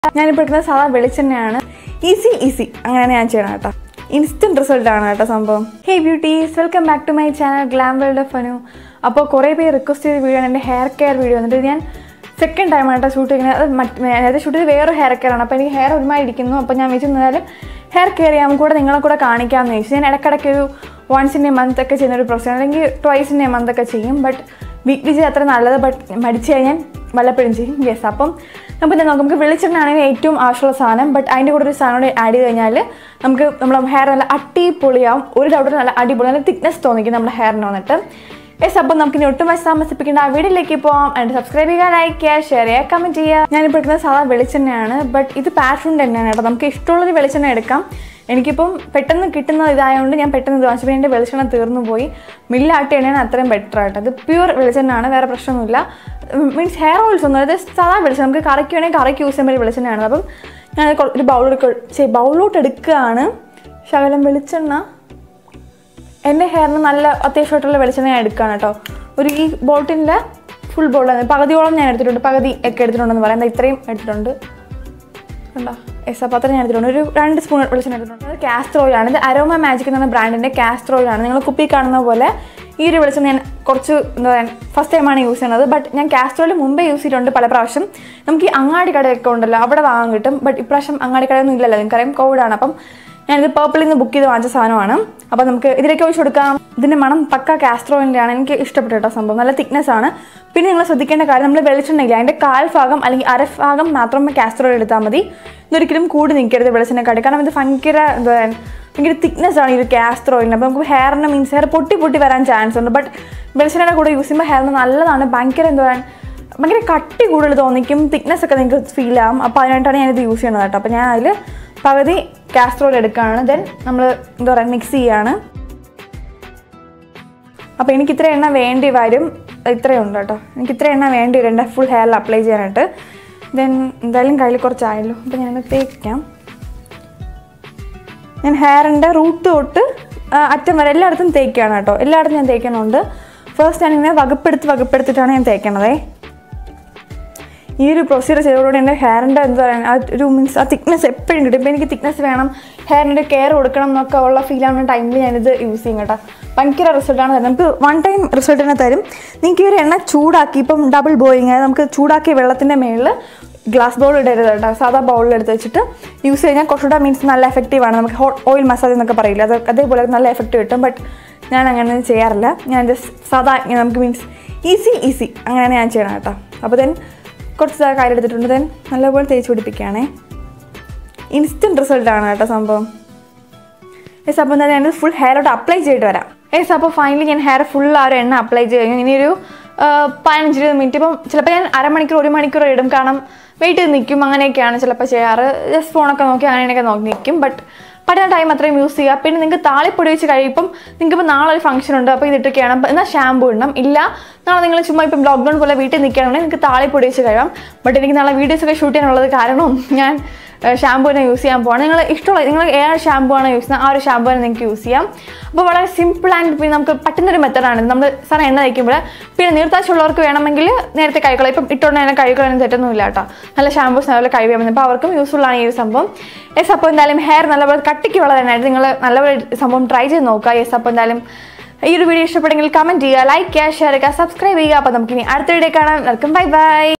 ഞാനിപ്പോൾ എടുക്കുന്നത് സാധാ വെളിച്ചെണ്ണയാണ് ഈസി ഈസി അങ്ങനെയാണ് ഞാൻ ചെയ്യണം കേട്ടോ ഇൻസ്റ്റൻറ്റ് റിസൾട്ട് ആണ് കേട്ടോ സംഭവം hey beauties welcome back to my channel glam world of Anu അപ്പോൾ കുറേ പേര് റിക്വസ്റ്റ് ചെയ്ത വീഡിയോ ആണ് എൻ്റെ ഹെയർ കെയർ വീഡിയോ വന്നിട്ട് ഞാൻ സെക്കൻഡ് ടൈം ആയിട്ടോ ഷൂട്ട് ചെയ്യുന്നത് അത് മറ്റ് നേരത്തെ ഷൂട്ട് ചെയ്ത് വേറെ ഹെയർ കെയർ ആണ് അപ്പോൾ എനിക്ക് ഹെയർ ഒരുമാതിരി ഇരിക്കുന്നു അപ്പോൾ ഞാൻ വെച്ചിരുന്നാലും ഹെയർ കെയർ ചെയ്യാൻ കൂടെ നിങ്ങളെ കൂടെ കാണിക്കാമെന്ന് ചോദിച്ചു ഞാൻ ഇടയ്ക്കിടയ്ക്ക് ഒരു വൺസ് ഇൻ എ മന്ത് ഒക്കെ ചെയ്യുന്ന ഒരു പ്രൊസീജർ അല്ലെങ്കിൽ ട്വൈസ് ഇൻ എ മന്ത് ഒക്കെ ചെയ്യും ബട്ട് വീക്ക്ലി ചെയ്ത് അത്ര നല്ലത് ബട്ട് മടിച്ച് കഴിഞ്ഞാൽ വല്ലപ്പോഴും ചെയ്യും യെസ് അപ്പം നമുക്ക് എന്താ നമുക്ക് വെളിച്ചെണ്ണ ആണെങ്കിൽ ഏറ്റവും ആവശ്യമുള്ള സാധനം ബട്ട് അതിൻ്റെ കൂടെ ഒരു സാധനം കൂടി ആഡ് ചെയ്ത് കഴിഞ്ഞാൽ നമുക്ക് നമ്മുടെ ഹെയർ നല്ല അടിപൊളിയാവും ഒരു ഡൗട്ടും നല്ല അടിപൊളി നല്ല തിക്നെസ് തോന്നിക്കും നമ്മുടെ ഹെയറിന് വന്നിട്ട് യെസ് അപ്പം നമുക്ക് ഇനി ഒട്ടും വശം താമസിപ്പിക്കേണ്ട ആ വീഡിയോയിലേക്ക് പോകാം ആൻഡ് സബ്സ്ക്രൈബ് ചെയ്യുക ലൈക്ക് ചെയ്യുക ഷെയർ ചെയ്യുക കമൻറ്റ് ചെയ്യുക ഞാനിപ്പോൾ എടുക്കുന്നത് സാധാ വെളിച്ചെണ്ണയാണ് ബട്ട് ഇത് പാഷൻ്റെ എണ്ണയാണ് കേട്ടോ നമുക്ക് ഇഷ്ടമുള്ളൊരു വെളിച്ചെണ്ണ എടുക്കാം എനിക്കിപ്പം പെട്ടെന്ന് കിട്ടുന്ന ഇതായതുകൊണ്ട് ഞാൻ പെട്ടെന്ന് ഇത് വാങ്ങിച്ചപ്പോൾ എൻ്റെ വെളിച്ചെണ്ണ തീർന്നു പോയി മില്ലാട്ടി എണ്ണയാണ് അത്രയും ബെറ്റർ ആയിട്ട് അത് പ്യുവർ വെളിച്ചെണ്ണയാണ് വേറെ പ്രശ്നമൊന്നുമില്ല മീൻസ് ഹെയർ ഓയിൽസ് ഒന്നും അതായത് സാധാ വെളിച്ചെണ്ണ നമുക്ക് കറിക്ക് വേണമെങ്കിൽ കറിക്ക് യൂസ് ചെയ്യുമ്പോൾ വെളിച്ചെണ്ണയാണ് അപ്പം ഞാൻ കൊ- ഒരു ബൗളെടുക്ക ശരി ബൗളിലോട്ട് എടുക്കുകയാണ് ശകലം വെളിച്ചെണ്ണ എൻ്റെ ഹെയറിന് നല്ല അത്യാവശ്യമായിട്ടുള്ള വെളിച്ചെണ്ണ ഞാൻ എടുക്കുകയാണ് കേട്ടോ ഒരു ഈ ബോട്ടിലിൻ്റെ ഫുൾ ബോട്ടിൽ പകുതിയോളം ഞാൻ എടുത്തിട്ടുണ്ട് പകുതി ഒക്കെ എടുത്തിട്ടുണ്ടെന്ന് പറയാം ദാ ഇത്രയും എടുത്തിട്ടുണ്ട് കണ്ടോ എസ് അപ്പോൾ അത്രയും ഞാൻ എടുത്തിട്ടുണ്ട് ഒരു രണ്ട് സ്പൂൺ വെളിച്ചെണ്ണ എടുത്തിട്ടുണ്ട് അത് കാസ്റ്റർ ഓയിലാണ് ഇത് അരോമ മാജിക് എന്ന് പറഞ്ഞ ബ്രാൻഡിൻ്റെ കാസ്റ്റർ ഓയിലാണ് നിങ്ങൾ കുപ്പി കാണുന്ന പോലെ ഈ ഒരു വെളിച്ചെണ്ണ ഞാൻ കുറച്ച് എന്താ പറയുക ഫസ്റ്റ് ടൈമാണ് യൂസ് ചെയ്യുന്നത് ബട്ട് ഞാൻ കാസ്റ്റർ ഓയിൽ മുമ്പേ യൂസ് ചെയ്തിട്ടുണ്ട് പല പ്രാവശ്യം നമുക്ക് ഈ അങ്ങാടി കടയൊക്കെ ഉണ്ടല്ലോ അവിടെ വാങ്ങാൻ കിട്ടും ബട്ട് ഇപ്രാവശ്യം അങ്ങാടി കടയൊന്നും ഇല്ലല്ലോ നിങ്ങൾക്കറിയാം കോവിഡാണ് അപ്പം ഞാനിത് പേർപ്പിളിൽ നിന്ന് ബുക്ക് ചെയ്ത് വാങ്ങിച്ച സാധനമാണ് അപ്പോൾ നമുക്ക് ഇതിലേക്ക് ഒഴിച്ച് കൊടുക്കാം ഇതിൻ്റെ മണം പക്ക കാസ്റ്റർ ഓയിലിൻ്റെ ആണ് എനിക്ക് ഇഷ്ടപ്പെട്ട കേട്ടോ സംഭവം നല്ല തിക്നെസ് ആണ് പിന്നെ നിങ്ങൾ ശ്രദ്ധിക്കേണ്ട കാര്യം നമ്മൾ വെളിച്ചെണ്ണയില്ല അതിൻ്റെ കാൽ ഭാഗം അല്ലെങ്കിൽ അരഭാഗം മാത്രമേ കാസ്റ്റർ ഓയിൽ എടുത്താൽ മതി ഇതൊരിക്കലും കൂടി നിൽക്കരുത് വെളിച്ചെണ്ണക്കാട്ടി കാരണം ഇത് ഭയങ്കര എന്താ പറയുക ഭയങ്കര തിക്നെസ് ആണ് ഈ ഒരു കാസ്റ്റർ ഓയിലിന് അപ്പോൾ നമുക്ക് ഹെയറിന് മീൻസ് ഹെയർ പൊട്ടി പൊട്ടി വരാൻ ചാൻസ് ഉണ്ട് ബട്ട് വെളിച്ചെണ്ണയുടെ കൂടെ യൂസ് ചെയ്യുമ്പോൾ ഹെയറിന് നല്ലതാണ് ഭയങ്കര എന്താ പറയുക ഭയങ്കര കട്ടി കൂടുതൽ തോന്നിക്കും തിക്നെസ് ഒക്കെ നിങ്ങൾക്ക് ഫീൽ ആവും അപ്പോൾ അതിനായിട്ടാണ് ഞാനിത് യൂസ് ചെയ്യുന്നത് കേട്ടോ അപ്പോൾ ഞാൻ അതിൽ പകുതി കാസ്ട്രോൾ എടുക്കുകയാണ് ദെൻ നമ്മൾ എന്താ പറയുക മിക്സ് ചെയ്യാണ് അപ്പോൾ എനിക്ക് ഇത്ര എണ്ണ വേണ്ടി വരും ഇത്രയും ഉണ്ട് കേട്ടോ എനിക്ക് ഇത്ര എണ്ണ വേണ്ടി വരും എൻ്റെ ഫുൾ ഹെയറിൽ അപ്ലൈ ചെയ്യാനായിട്ട് ദെൻ എന്തായാലും കയ്യിൽ കുറച്ചായല്ലോ അപ്പോൾ ഞാനത് തേക്കാം ഞാൻ ഹെയറിൻ്റെ റൂട്ട് തൊട്ട് ആ, അറ്റം വരെ എല്ലായിടത്തും തേക്കുകയാണ് കേട്ടോ എല്ലായിടത്തും ഞാൻ തേക്കുന്നുണ്ട് ഫസ്റ്റ് ഞാനിങ്ങനെ വകുപ്പെടുത്ത് വകുപ്പെടുത്തിട്ടാണ് ഞാൻ തേക്കണതേ ഈ ഒരു പ്രൊസീജിയർ ചെയ്തതോടെ എൻ്റെ ഹെയറിൻ്റെ എന്താ പറയുക ആ ഒരു മീൻസ് ആ തിക്നെസ് എപ്പോഴും കിട്ടും ഇപ്പോൾ എനിക്ക് തിക്നെസ് വേണം ഹെയറിൻ്റെ കെയർ കൊടുക്കണം എന്നൊക്കെ ഉള്ള ഫീൽ ആവുന്ന ടൈമിൽ ഞാനിത് യൂസ് ചെയ്യും കേട്ടോ ഭയങ്കര റിസൾട്ടാണ് തരുന്നത് നമുക്ക് വൺ ടൈം റിസൾട്ട് തന്നെ തരും നിങ്ങൾക്ക് ഈ ഒരു എണ്ണ ചൂടാക്കി ഇപ്പം ഡബിൾ ബോയിങ് അതായത് നമുക്ക് ചൂടാക്കിയ വെള്ളത്തിൻ്റെ മേളിൽ ഗ്ലാസ് ബൗൾ ഇടരുത് കേട്ടോ സാധാ ബൗളിൽ എടുത്ത് വെച്ചിട്ട് യൂസ് കഴിഞ്ഞാൽ കുറച്ചുകൂടെ മീൻസ് നല്ല എഫക്റ്റീവ് ആണ് നമുക്ക് ഹോട്ട് ഓയിൽ മസാജ് എന്നൊക്കെ പറയില്ല അത് അതേപോലെ നല്ല എഫക്റ്റ് കിട്ടും ബട്ട് ഞാൻ അങ്ങനെ ചെയ്യാറില്ല ഞാൻ ജസ്റ്റ് സാധാ ഇങ്ങനെ നമുക്ക് മീൻസ് ഈസി ഈസി അങ്ങനെയാണ് ഞാൻ ചെയ്യണം കേട്ടോ അപ്പോൾ ദെൻ കുറച്ച് കാര്യം എടുത്തിട്ടുണ്ട് ദെൻ നല്ലപോലെ തേച്ച് പിടിപ്പിക്കുകയാണേ ഇൻസ്റ്റൻറ്റ് റിസൾട്ടാണ് കേട്ടോ സംഭവം യെസ് അപ്പോൾ എന്താ ഞാൻ ഫുൾ ഹെയറോട്ട് അപ്ലൈ ചെയ്തിട്ട് വരാം യെസ് അപ്പോൾ ഫൈനലി ഞാൻ ഹെയർ ഫുൾ ആ ഒരു എണ്ണ അപ്ലൈ ചെയ്ത് കഴിഞ്ഞു ഇനിയൊരു ആ, പതിനഞ്ച് ഇരുപത് മിനിറ്റ് ഇപ്പം ചിലപ്പോൾ ഞാൻ അരമണിക്കൂർ ഒരു മണിക്കൂർ ഇടും കാരണം വെയിറ്റ് ചെയ്ത് നിൽക്കും അങ്ങനെയൊക്കെയാണ് ചിലപ്പോൾ ചെയ്യാറ് ജസ്റ്റ് ഫോണൊക്കെ നോക്കി അങ്ങനെയൊക്കെ നോക്കി നിൽക്കും ബട്ട് പറ്റുന്ന ടൈം അത്രയും യൂസ് ചെയ്യുക പിന്നെ നിങ്ങൾക്ക് താളിപ്പൊടി വെച്ച് കഴിയുമ്പം നിങ്ങൾക്ക് ഇപ്പോൾ നാളെ ഒരു ഫംഗ്ഷൻ ഉണ്ട് അപ്പോൾ ഇതിട്ടൊക്കെയാണ് അപ്പോൾ എന്നാൽ ഷാമ്പൂ ഇടണം ഇല്ല നാളെ നിങ്ങൾ ചുമ്മാ ഇപ്പം ലോക്ക്ഡൗൺ പോലെ വീട്ടിൽ നിൽക്കുകയാണെങ്കിൽ നിങ്ങൾക്ക് താളിപ്പൊടി വെച്ച് കഴിയാം ബട്ട് എനിക്ക് നാളെ വീഡിയോസ് ഒക്കെ ഷൂട്ട് ചെയ്യാനുള്ളത് കാരണം ഞാൻ ഷാമ്പൂ തന്നെ യൂസ് ചെയ്യാൻ പോകണം നിങ്ങൾ ഇഷ്ടമുള്ള നിങ്ങൾ ഏത് ഷാമ്പൂ ആണ് യൂസ് ചെയ്യുന്നത് ആ ഒരു ഷാമ്പൂ തന്നെ നിങ്ങൾക്ക് യൂസ് ചെയ്യാം അപ്പോൾ വളരെ സിമ്പിൾ ആൻഡ് പിന്നെ നമുക്ക് പറ്റുന്നൊരു മെത്തഡാണ് നമ്മൾ സാറേ എണ്ണ തയ്ക്കുമ്പോൾ പിന്നെ നീർത്താശുള്ളവർക്ക് വേണമെങ്കിൽ നേരത്തെ കഴിക്കണം ഇപ്പം ഇട്ടുകൊണ്ട് തന്നെ കഴിക്കണം തെറ്റൊന്നുമില്ല കേട്ടോ നല്ല ഷാമ്പൂസ് നല്ലപോലെ കഴിവ് ചെയ്യുന്നത് അപ്പോൾ അവർക്കും യൂസ്ഫുൾ ആണ് ഈ ഒരു സംഭവം യെസ് അപ്പോൾ എന്തായാലും ഹെയർ നല്ലപോലെ കട്ടിക്ക് വളരാനായിട്ട് നിങ്ങൾ നല്ലപോലെ സംഭവം ട്രൈ ചെയ്ത് നോക്കുക യെസ് അപ്പോൾ എന്തായാലും ഈ ഒരു വീഡിയോ ഇഷ്ടപ്പെടുമെങ്കിൽ കമൻറ്റ് ചെയ്യുക ലൈക്ക് ചെയ്യുക ഷെയർ ചെയ്യുക സബ്സ്ക്രൈബ് ചെയ്യുക അപ്പോൾ നമുക്കിനി അടുത്ത വീഡിയോ കാണാം എല്ലാവർക്കും ബൈ ബൈ